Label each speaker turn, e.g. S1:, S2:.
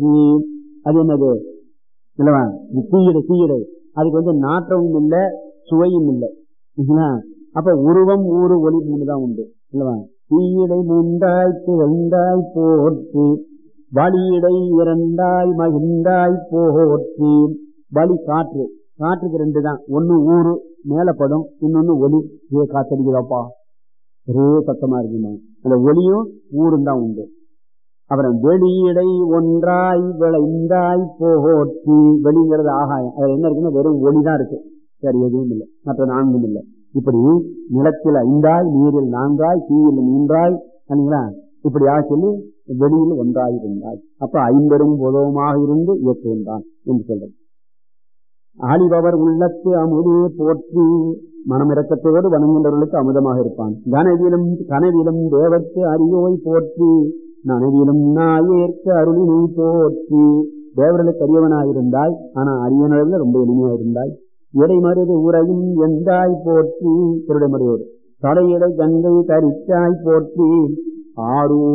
S1: அது என்னது இல்லவா இது தீயடை தீயடை அதுக்கு வந்து நாற்றமும் இல்லை சுவையும் இல்லை சரிங்களா? அப்ப உருவம் ஊறு ஒளி மூணு தான் உண்டு இல்லவா தீயடை மூன்றாய் திகழ்ந்தாய் போற்றி வழியிடை இரண்டாய் மகிழ்ந்தாய் போற்றி வழி காற்று காற்றுக்கு ரெண்டு தான் ஒன்னு ஊரு மேலப்படும் இன்னொன்னு ஒலி ஏ காத்தடிக்குதாப்பா ஒரே சத்தமா இருக்குமா அந்த ஒலியும் ஊரும் தான் உண்டு அப்புறம் வெளியிடை ஒன்றாய் விளைந்தாய் போற்றி வெளிங்கிறது ஆகாயம் அதுல என்ன இருக்குன்னா வெறும் ஒளி தான் இருக்கு சரி எதுவும் இல்லை மற்ற நான்கும் இல்லை இப்படி நிலத்தில் ஐந்தாய் நீரில் நான்காய் தீயில் மூன்றாய் சரிங்களா இப்படியாக சொல்லி வெளியில் ஒன்றாய் இருந்தாய் அப்ப ஐம்பெரும் பொதுவமாக இருந்து இயக்குகின்றான் என்று சொல்றது ஆளிபவர் உள்ளத்து அமுதே போற்றி மனமிறக்கத்தோடு வணங்குகின்றவர்களுக்கு அமுதமாக இருப்பான் கனவிலும் கனவிலும் தேவர்க்கு அரியோய் போற்றி நனவிலும் நாயேற்கு அருளினை போற்றி தேவர்களுக்கு அரியவனாயிருந்தாய் ஆனா அரியனர்கள் ரொம்ப எளிமையாயிருந்தாய் இடைமருது உரையும் எந்தாய் போற்றி திருடைமறையோடு தடையிடை கங்கை கரிச்சாய் போற்றி ஆரூர்